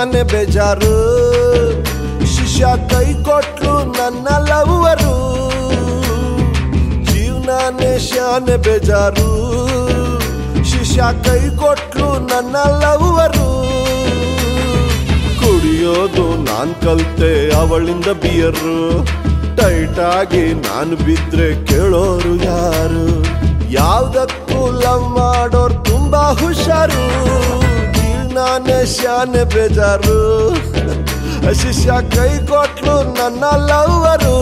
ಶಾನೆ ಬೇಜಾರು ಶಿಷ್ಯ ಕೈ ಕೊಟ್ಲು ನನ್ನ ಲವ್ವರು ಜೀವನಾನೇ ಶಾನೆ ಬೇಜಾರು ಶಿಷ್ಯ ಕೈ ಕೊಟ್ಲು ನನ್ನ ಲವ್ವರು ಕುಡಿಯೋದು ನಾನ್ ಕಲ್ತೆ ಅವಳಿಂದ ಬಿಯರು ಟೈಟ್ ಆಗಿ ನಾನು ಬಿದ್ರೆ ಕೇಳೋರು ಯಾರು ಯಾವ್ದಕ್ಕೂ ಲವ್ ಮಾಡೋರ್ ತುಂಬಾ ಹುಷಾರು ನಾನೇ ಶಾನೆ ಬೇಜಾರು ಶಿಷ್ಯ ಕೈ ಕೊಟ್ಲು ನನ್ನ ಲವ್ವರು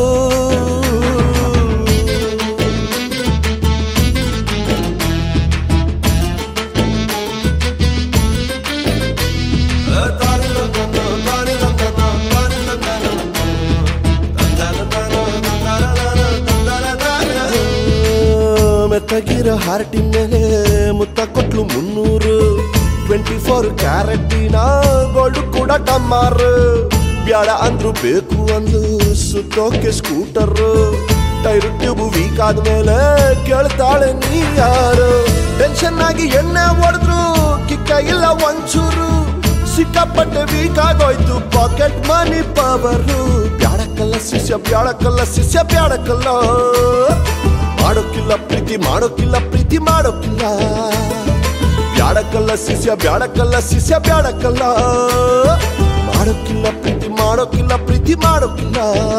ಮೆತ್ತಗಿರೋ ಹಾರ್ಟಿನ ಮೇಲೆ ಮುತ್ತ ಕೊಟ್ಲು ಮುನ್ನೂರು ಟ್ವೆಂಟಿ ಫೋರ್ ಕ್ಯಾರೆಟಿನ ಗೋಲ್ಡ್ ಕೂಡ ಟಮ್ಮಾರ್ ಬ್ಯಾಡ ಅಂದ್ರು ಬೇಕು ಅಂದು ಸುತ್ತೋಕೆ ಸ್ಕೂಟರ್ ಟೈರ್ ಟ್ಯೂಬ್ ವೀಕ್ ಆದ್ಮೇಲೆ ಕೇಳ್ತಾಳೆ ನೀ ಯಾರು ಟೆನ್ಷನ್ ಆಗಿ ಎಣ್ಣೆ ಹೊಡೆದ್ರು ಕಿಕ್ಕ ಇಲ್ಲ ಒಂಚೂರು ಸಿಕ್ಕಾಪಟ್ಟೆ ವೀಕ್ ಆಗೋಯ್ತು ಪಾಕೆಟ್ ಮನಿ ಪವರು ಬ್ಯಾಡಕ್ಕಲ್ಲ ಶಿಷ್ಯ ಬ್ಯಾಡಕ್ಕಲ್ಲ ಶಿಷ್ಯ ಬ್ಯಾಡಕ್ಕಲ್ಲ ಮಾಡೋಕ್ಕಿಲ್ಲ ಪ್ರೀತಿ ಮಾಡೋಕ್ಕಿಲ್ಲ ಪ್ರೀತಿ ಮಾಡೋಕ್ಕಿಲ್ಲ ಬ್ಯಾಡಕ್ಕಲ್ಲ ಶಿಷ್ಯ ಬ್ಯಾಡಕ್ಕಲ್ಲ ಶಿಷ್ಯ ಬ್ಯಾಡಕ್ಕಲ್ಲ ಮಾಡೋಕ್ಕಿಲ್ಲ ಪ್ರೀತಿ ಮಾಡೋಕ್ಕಿಲ್ಲ ಪ್ರೀತಿ ಮಾಡೋಕ್ಕಿಲ್ಲ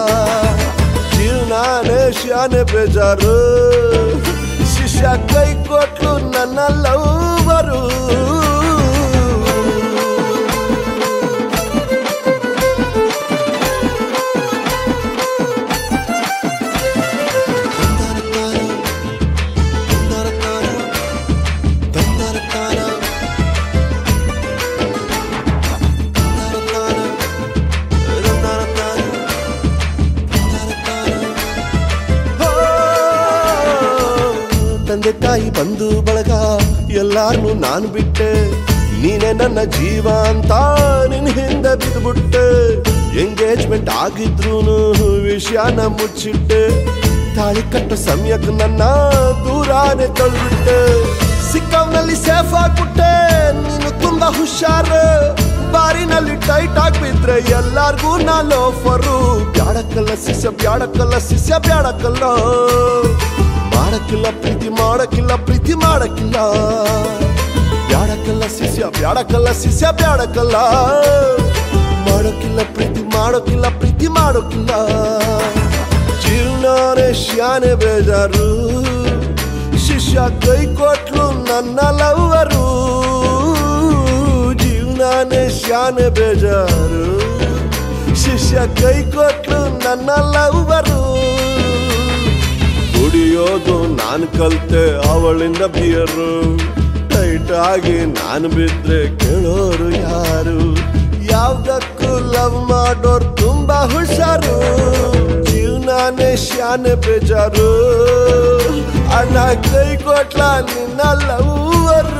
ಜೀವನಾನೇ ಶಾನೆ ಬೇಜಾರು ಶಿಷ್ಯ ಕೈ ಕೊಟ್ಲು ನನ್ನ ಲವ್ವರು ತಂದೆ ತಾಯಿ ಬಂಧು ಬಳಗ ಎಲ್ಲಾರ್ನು ನಾನು ಬಿಟ್ಟೆ ನೀನೆ ನನ್ನ ಜೀವ ಅಂತ ನಿನ್ ಹಿಂದೆ ಬಿದ್ಬಿಟ್ಟೆ ಎಂಗೇಜ್ಮೆಂಟ್ ಆಗಿದ್ರೂನು ವಿಷಯನ ಮುಚ್ಚಿಟ್ಟೆ ತಾಳಿ ಕಟ್ಟೋ ಸಮಯಕ್ಕೆ ನನ್ನ ದೂರಾನೆ ತಳ್ಬಿಟ್ಟೆ ಸಿಕ್ಕವ್ನಲ್ಲಿ ಸೇಫ್ ಆಗ್ಬಿಟ್ಟೆ ನೀನು ತುಂಬಾ ಹುಷಾರು ಬಾರಿನಲ್ಲಿ ಟೈಟ್ ಆಗ್ಬಿದ್ರೆ ಎಲ್ಲಾರ್ಗೂ ನಾ ಲೋಫರು ಬ್ಯಾಡಕ್ಕಲ್ಲ ಶಿಷ್ಯ ಬ್ಯಾಡಕ್ಕಲ್ಲ ಶಿಷ್ಯ ಬ್ಯಾಡಕ್ಕಲ್ಲ ಮಾಡಕ್ಕಿಲ್ಲ ಪ್ರೀತಿ ಮಾಡಕ್ಕಿಲ್ಲ ಪ್ರೀತಿ ಮಾಡಕ್ಕಿಲ್ಲ ಬ್ಯಾಡಕ್ಕಲ್ಲ ಶಿಷ್ಯ ಬ್ಯಾಡಕ್ಕಲ್ಲ ಶಿಷ್ಯ ಬ್ಯಾಡಕ್ಕಲ್ಲ ಮಾಡೋಕ್ಕಿಲ್ಲ ಪ್ರೀತಿ ಮಾಡೋಕ್ಕಿಲ್ಲ ಪ್ರೀತಿ ಮಾಡೋಕ್ಕಿಲ್ಲ ಜೀವನಾನೇ ಶಾನೆ ಬೇಜಾರು ಶಿಷ್ಯ ಕೈ ಕೊಟ್ಲು ನನ್ನ ಲವ್ವರು ಜೀವನಾನೇ ಶಾನೆ ಬೇಜಾರು ಶಿಷ್ಯ ಕೈ ಕೊಟ್ಲು ನನ್ನ ಲವ್ವರು ಕುಡಿಯೋದು ನಾನು ಕಲ್ತೆ ಅವಳಿಂದ ಬಿಯರು ಟೈಟ್ ಆಗಿ ನಾನು ಬಿದ್ರೆ ಕೇಳೋರು ಯಾರು ಯಾವ್ದಕ್ಕೂ ಲವ್ ಮಾಡೋರ್ ತುಂಬಾ ಹುಷಾರು ಜೀವನಾನೇ ಶಾನೆ ಬೇಜಾರು ಅಣ್ಣ ಕೈ ಕೊಟ್ಲ ನಿನ್ನ ಲವ್ವರು